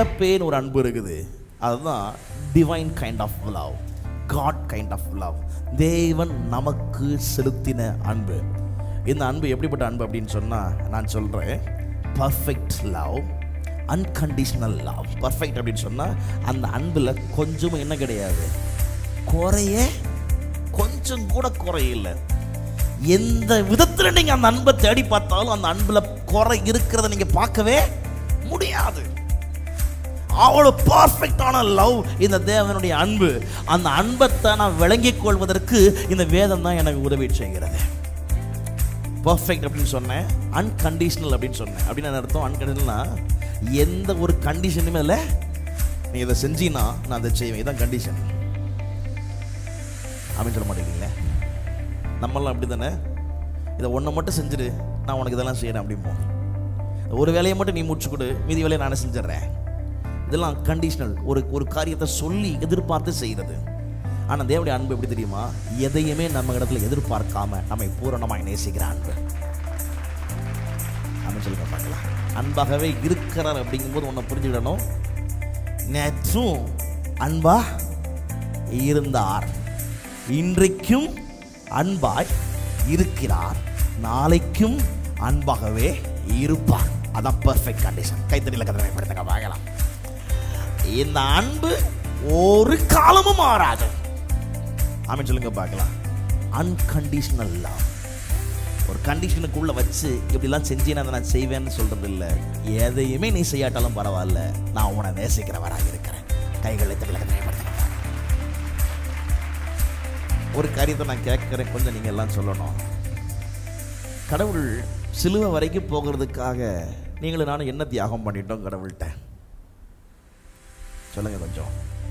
அகப்பேன்னு ஒரு அன்பு இருக்குது அதுதான் divine kind of love god kind of love தேவன் நமக்கு செலுத்தின அன்பு இந்த அன்பு எப்படிப்பட்ட அன்பு அப்படின்னு சொன்னால் நான் சொல்கிறேன் perfect love unconditional love perfect அப்படின்னு சொன்னால் அந்த அன்பில் கொஞ்சமும் என்ன கிடையாது குறைய கொஞ்சம் கூட குறையில்லை எந்த விதத்தில் நீங்கள் அந்த அன்பை தேடி பார்த்தாலும் அந்த அன்பில் குறை இருக்கிறத நீங்கள் பார்க்கவே முடியாது அவ்வளோ பர்ஃபெக்டான லவ் இந்த தேவனுடைய அன்பு அந்த அன்பத்தை நான் விளங்கிக் கொள்வதற்கு இந்த வேதம் தான் எனக்கு உதவி செய்கிறது பர்ஃபெக்ட் அப்படின்னு சொன்னேன் அன்கண்டிஷனல் அப்படின்னு சொன்னேன் அப்படின்னு என்ன அர்த்தம் அன்கண்டிஷனல்னா எந்த ஒரு கண்டிஷனுமே இல்லை நீ இதை செஞ்சீன்னா நான் அதை செய்வேன் இதான் கண்டிஷன் அப்படின்னு சொல்ல மாட்டேங்கிறீங்களே நம்மளாம் அப்படி தானே இதை ஒன்றை மட்டும் செஞ்சுடு நான் உனக்கு இதெல்லாம் செய்யறேன் அப்படிமோ ஒரு வேலையை மட்டும் நீ முடிச்சு கொடு மீதி வேலையை நானே செஞ்சிடறேன் இதெல்லாம் கண்டிஷனல் ஒரு ஒரு காரியத்தை சொல்லி எதிர்பார்த்து செய்கிறது ஆனால் தேவனுடைய அன்பு எப்படி தெரியுமா எதையுமே நம்ம இடத்துல எதிர்பார்க்காம நம்மை பூரணமாய் நேசிக்கிற அன்பு அப்படின்னு சொல்லுங்க பார்க்கலாம் அன்பாகவே இருக்கிறார் அப்படிங்கும்போது உன்னை புரிஞ்சுக்கிடணும் நேற்றும் அன்பா இருந்தார் இன்றைக்கும் அன்பாய் இருக்கிறார் நாளைக்கும் அன்பாகவே இருப்பார் அதான் பெர்ஃபெக்ட் கண்டிஷன் கைத்தறியில் கதவை படுத்துங்க பார்க்கலாம் இந்த அன்பு ஒரு காலமும் மாறாது ஆமென் சொல்லுங்க பார்க்கலாம் அன்கண்டிஷனல் லவ் ஒரு கண்டிஷனுக்குள்ள வச்சு இப்படிலாம் செஞ்சேன்னா அதை நான் செய்வேன்னு சொல்றது இல்லை எதையுமே நீ செய்யாட்டாலும் பரவாயில்ல நான் உன்னை நேசிக்கிறவராக இருக்கிறேன் கைகளை தெரியல கதவை ஒரு காரியத்தை நான் கேட்குறேன் கொஞ்சம் நீங்கள் எல்லாம் சொல்லணும் கடவுள் சிலுவை வரைக்கும் போகிறதுக்காக நீங்களும் நானும் என்ன தியாகம் பண்ணிட்டோம் கடவுள்கிட்ட சொல்லுங்க கொஞ்சம்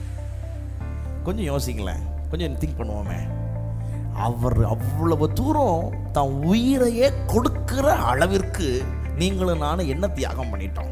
கொஞ்சம் யோசிங்களேன் கொஞ்சம் திங்க் பண்ணுவோமே அவர் அவ்வளவு தூரம் தான் உயிரையே கொடுக்கிற அளவிற்கு நீங்களும் நானும் என்ன தியாகம் பண்ணிட்டோம்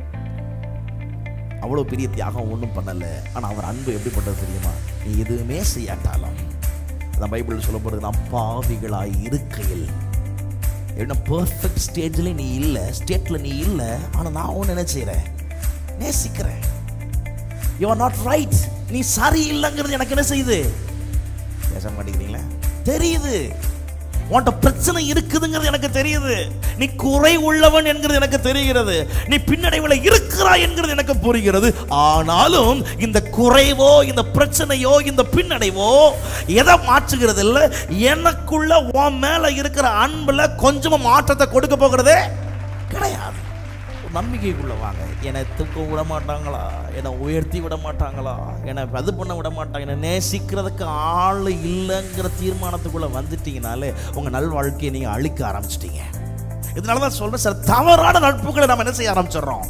அவ்வளோ பெரிய தியாகம் ஒன்றும் பண்ணலை ஆனால் அவர் அன்பு எப்படிப்பட்டது தெரியுமா நீ எதுவுமே செய்யாட்டாலும் அதான் பைபிள் சொல்லப்படுது நான் பாவிகளாய் இருக்கையில் என்ன பர்ஃபெக்ட் ஸ்டேஜில் நீ இல்லை ஸ்டேட்டில் நீ இல்லை ஆனால் நான் ஒன்று என்ன செய்கிறேன் நேசிக்கிறேன் யூ ஆர் நாட் ரைட் நீ சரி இல்லைங்கிறது எனக்கு என்ன செய்யுது பேச மாட்டேங்கிறீங்களா தெரியுது உன்கிட்ட பிரச்சனை இருக்குதுங்கிறது எனக்கு தெரியுது நீ குறை உள்ளவன் என்கிறது எனக்கு தெரிகிறது நீ பின்னடைவில் இருக்கிறாய் என்கிறது எனக்கு புரிகிறது ஆனாலும் இந்த குறைவோ இந்த பிரச்சனையோ இந்த பின்னடைவோ எதை மாற்றுகிறது இல்லை எனக்குள்ள உன் மேல இருக்கிற அன்புல கொஞ்சமா மாற்றத்தை கொடுக்க போகிறதே கிடையாது ஒரு நம்பிக்கைக்குள்ள வாங்க என்னை தூக்க விட மாட்டாங்களா என்னை உயர்த்தி விட மாட்டாங்களா என்னை அது பண்ண விட மாட்டாங்க என்னை நேசிக்கிறதுக்கு ஆள் இல்லைங்கிற தீர்மானத்துக்குள்ள வந்துட்டீங்கனாலே உங்க நல் வாழ்க்கையை நீங்க அழிக்க ஆரம்பிச்சிட்டீங்க இதனால தான் சொல்றேன் சார் தவறான நட்புகளை நம்ம என்ன செய்ய ஆரம்பிச்சிடுறோம்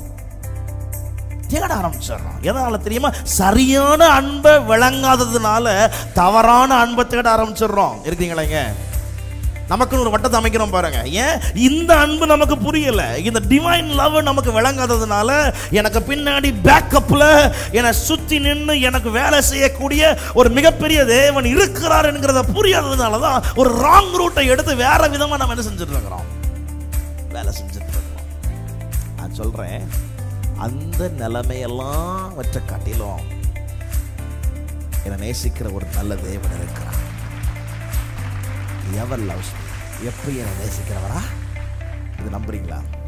தேட ஆரம்பிச்சிடுறோம் எதனால தெரியுமா சரியான அன்பை விளங்காததுனால தவறான அன்பை தேட ஆரம்பிச்சிடுறோம் இருக்கீங்களா இங்க நமக்குன்னு ஒரு வட்டத்தை அமைக்கிறோம் பாருங்க ஏன் இந்த அன்பு நமக்கு புரியல இந்த டிவைன் லவ் நமக்கு விளங்காததுனால எனக்கு பின்னாடி பேக்கப்ல என்னை சுத்தி நின்று எனக்கு வேலை செய்யக்கூடிய ஒரு மிகப்பெரிய தேவன் இருக்கிறார் என்கிறத புரியாததுனால தான் ஒரு ராங் ரூட்டை எடுத்து வேற விதமா நம்ம என்ன செஞ்சுட்டு இருக்கிறோம் வேலை செஞ்சுட்டு இருக்கிறோம் நான் சொல்றேன் அந்த நிலைமையெல்லாம் வச்ச காட்டிலும் என்னை நேசிக்கிற ஒரு நல்ல தேவன் இருக்கிறார் எவர் லவ்ஸ் எப்போ என்னை நேசிக்கிறவரா இது நம்புறீங்களா